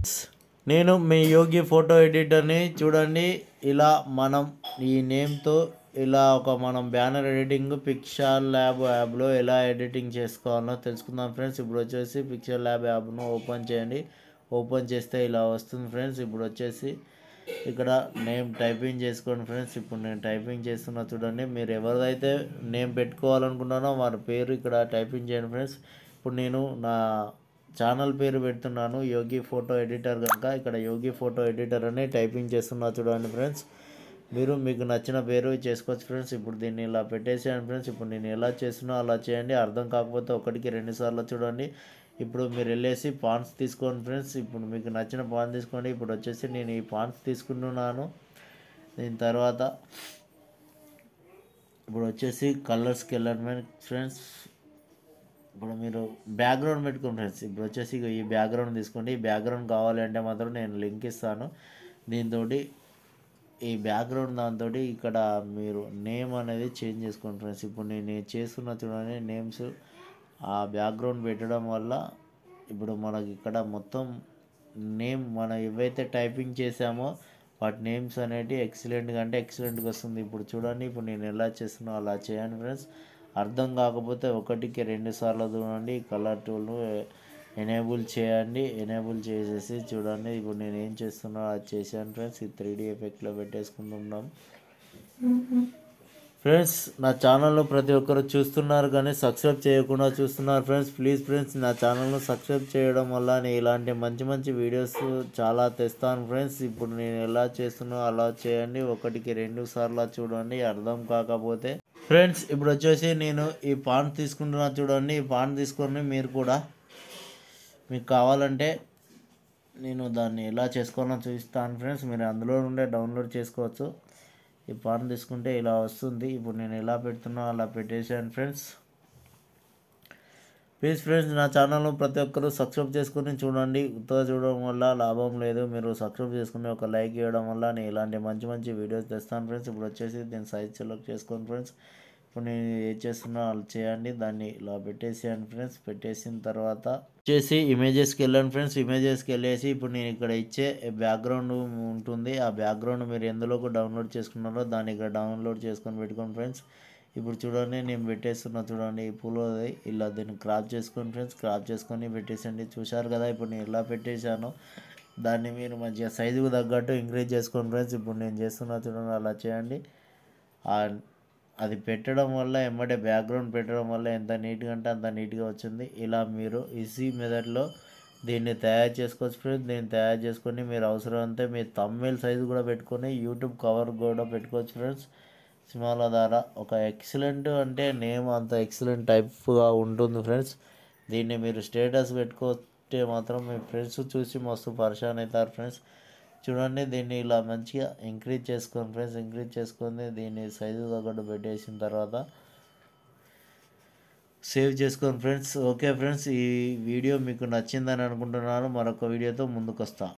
నేను మీ యోగి ఫోటో ఎడిటర్ని చూడండి ఇలా మనం ఈ నేమ్తో ఇలా ఒక మనం బ్యానర్ ఎడిటింగ్ పిక్చర్ ల్యాబ్ యాప్లో ఎలా ఎడిటింగ్ చేసుకోవాలో తెలుసుకుందాం ఫ్రెండ్స్ ఇప్పుడు వచ్చేసి పిక్చర్ ల్యాబ్ యాప్ను ఓపెన్ చేయండి ఓపెన్ చేస్తే ఇలా వస్తుంది ఫ్రెండ్స్ ఇప్పుడు వచ్చేసి ఇక్కడ నేమ్ టైపింగ్ చేసుకోండి ఫ్రెండ్స్ ఇప్పుడు నేను టైపింగ్ చేస్తున్నా చూడండి మీరు ఎవరిదైతే నేమ్ పెట్టుకోవాలనుకుంటున్నారో వారి పేరు ఇక్కడ టైపింగ్ చేయండి ఫ్రెండ్స్ ఇప్పుడు నేను నా ఛానల్ పేరు పెడుతున్నాను యోగి ఫోటో ఎడిటర్ కనుక ఇక్కడ యోగి ఫోటో ఎడిటర్ అని టైపింగ్ చేస్తున్నా చూడండి ఫ్రెండ్స్ మీరు మీకు నచ్చిన పేరు చేసుకోవచ్చు ఫ్రెండ్స్ ఇప్పుడు దీన్ని ఇలా పెట్టేసేయండి ఫ్రెండ్స్ ఇప్పుడు నేను ఎలా చేస్తున్నా అలా చేయండి అర్థం కాకపోతే ఒకటికి రెండు సార్లు చూడండి ఇప్పుడు మీరు వెళ్ళేసి పాన్స్ తీసుకోండి ఫ్రెండ్స్ ఇప్పుడు మీకు నచ్చిన పాన్ తీసుకోండి ఇప్పుడు వచ్చేసి నేను ఈ పాన్స్ తీసుకుంటున్నాను దీని తర్వాత ఇప్పుడు వచ్చేసి కలర్స్కి వెళ్ళండి ఫ్రెండ్స్ ఇప్పుడు మీరు బ్యాక్గ్రౌండ్ పెట్టుకోండి ఫ్రెండ్స్ ఇప్పుడు వచ్చేసి ఇగో ఈ బ్యాక్గ్రౌండ్ తీసుకోండి ఈ బ్యాక్గ్రౌండ్ కావాలి అంటే మాత్రం నేను లింక్ ఇస్తాను దీంతో ఈ బ్యాక్గ్రౌండ్ దాంతో ఇక్కడ మీరు నేమ్ అనేది చేంజ్ చేసుకోండి ఫ్రెండ్స్ ఇప్పుడు నేను చేస్తున్న చూడండి నేమ్స్ ఆ బ్యాక్గ్రౌండ్ పెట్టడం వల్ల ఇప్పుడు మనకి ఇక్కడ మొత్తం నేమ్ మనం ఏవైతే టైపింగ్ చేసామో వాటి నేమ్స్ అనేవి ఎక్సలెంట్గా అంటే ఎక్సలెంట్గా వస్తుంది ఇప్పుడు చూడండి ఇప్పుడు నేను ఎలా చేస్తున్నా అలా చేయండి ఫ్రెండ్స్ అర్థం కాకపోతే ఒకటికి రెండు సార్లు చూడండి కలర్ టూల్ను ఎనేబుల్ చేయండి ఎనేబుల్ చేసేసి చూడండి ఇప్పుడు నేను ఏం చేస్తున్నా అది చేశాను ఫ్రెండ్స్ ఈ త్రీ డీ ఎఫెక్ట్లో పెట్టేసుకుంటున్నాం ఫ్రెండ్స్ నా ఛానల్లో ప్రతి ఒక్కరు చూస్తున్నారు కానీ సబ్స్క్రైబ్ చేయకుండా చూస్తున్నారు ఫ్రెండ్స్ ప్లీజ్ ఫ్రెండ్స్ నా ఛానల్ను సబ్స్క్రైబ్ చేయడం వల్ల నేను ఇలాంటి మంచి మంచి వీడియోస్ చాలా తెస్తాను ఫ్రెండ్స్ ఇప్పుడు నేను ఎలా చేస్తున్నా అలా చేయండి ఒకటికి రెండు సార్లు చూడండి అర్థం కాకపోతే ఫ్రెండ్స్ ఇప్పుడు వచ్చేసి నేను ఈ పాన్ తీసుకుంటున్నా చూడండి ఈ పాన్ తీసుకొని మీరు కూడా మీకు కావాలంటే నేను దాన్ని ఎలా చేసుకోవాలో చూపిస్తాను ఫ్రెండ్స్ మీరు అందులో నుండే డౌన్లోడ్ చేసుకోవచ్చు ఈ పాన్ తీసుకుంటే ఇలా వస్తుంది ఇప్పుడు నేను ఎలా పెడుతున్నా అలా పెట్టేసాను ఫ్రెండ్స్ ప్లీజ్ ఫ్రెండ్స్ నా ఛానల్ను ప్రతి ఒక్కరూ సబ్స్క్రైబ్ చేసుకుని చూడండి ఉత్తగా చూడడం వల్ల లాభం లేదు మీరు సబ్స్క్రైబ్ చేసుకుని ఒక లైక్ ఇవ్వడం వల్ల నేను ఇలాంటి మంచి మంచి వీడియోస్ తెస్తాను ఫ్రెండ్స్ ఇప్పుడు వచ్చేసి దీని సైజ్ సెలెక్ట్ చేసుకోండి ఫ్రెండ్స్ ఇప్పుడు నేను ఏం చేస్తున్నా అలా చేయండి దాన్ని ఇలా పెట్టేసేయండి ఫ్రెండ్స్ పెట్టేసిన తర్వాత వచ్చేసి ఇమేజెస్కి వెళ్ళండి ఫ్రెండ్స్ ఇమేజెస్కి వెళ్ళేసి ఇప్పుడు నేను ఇక్కడ ఇచ్చే బ్యాక్గ్రౌండ్ ఉంటుంది ఆ బ్యాక్గ్రౌండ్ మీరు ఎందులోకి డౌన్లోడ్ చేసుకున్నారో దాన్ని ఇక్కడ డౌన్లోడ్ చేసుకొని పెట్టుకోండి ఫ్రెండ్స్ ఇప్పుడు చూడండి నేను పెట్టేస్తున్నా చూడండి ఈ పూలది ఇలా దీన్ని క్రాప్ చేసుకోండి ఫ్రెండ్స్ క్రాప్ చేసుకొని పెట్టేసండి చూశారు కదా ఇప్పుడు నేను ఇలా పెట్టేశాను దాన్ని మీరు మంచిగా సైజుకు తగ్గట్టు ఇంక్రీజ్ చేసుకోండి ఫ్రెండ్స్ ఇప్పుడు నేను చేస్తున్నా చూడండి అలా చేయండి అది పెట్టడం వల్ల ఎమ్మటే బ్యాక్గ్రౌండ్ పెట్టడం వల్ల ఎంత నీట్గా అంటే అంత నీట్గా వచ్చింది ఇలా మీరు ఈజీ మెథడ్లో దీన్ని తయారు చేసుకోవచ్చు ఫ్రెండ్స్ దీన్ని తయారు చేసుకొని మీరు అవసరం అంతే మీ తమ్ಮೇల్ సైజు కూడా పెట్టుకొని యూట్యూబ్ కవర్ కూడా పెట్టుకోవచ్చు ఫ్రెండ్స్ సినిమాల ద్వారా ఒక ఎక్సలెంట్ అంటే నేమ్ అంత ఎక్సలెంట్ టైప్గా ఉంటుంది ఫ్రెండ్స్ దీన్ని మీరు స్టేటస్ పెట్టుకుంటే మాత్రం మీ ఫ్రెండ్స్ చూసి మస్తు పరిశాన్ అవుతారు ఫ్రెండ్స్ చూడండి దీన్ని ఇలా మంచిగా ఇంక్రీజ్ చేసుకోండి ఫ్రెండ్స్ ఇంక్రీజ్ చేసుకొని దీన్ని సైజు తగ్గట్టు పెట్టేసిన తర్వాత సేవ్ చేసుకోండి ఫ్రెండ్స్ ఓకే ఫ్రెండ్స్ ఈ వీడియో మీకు నచ్చిందని అనుకుంటున్నాను మరొక వీడియోతో ముందుకు వస్తా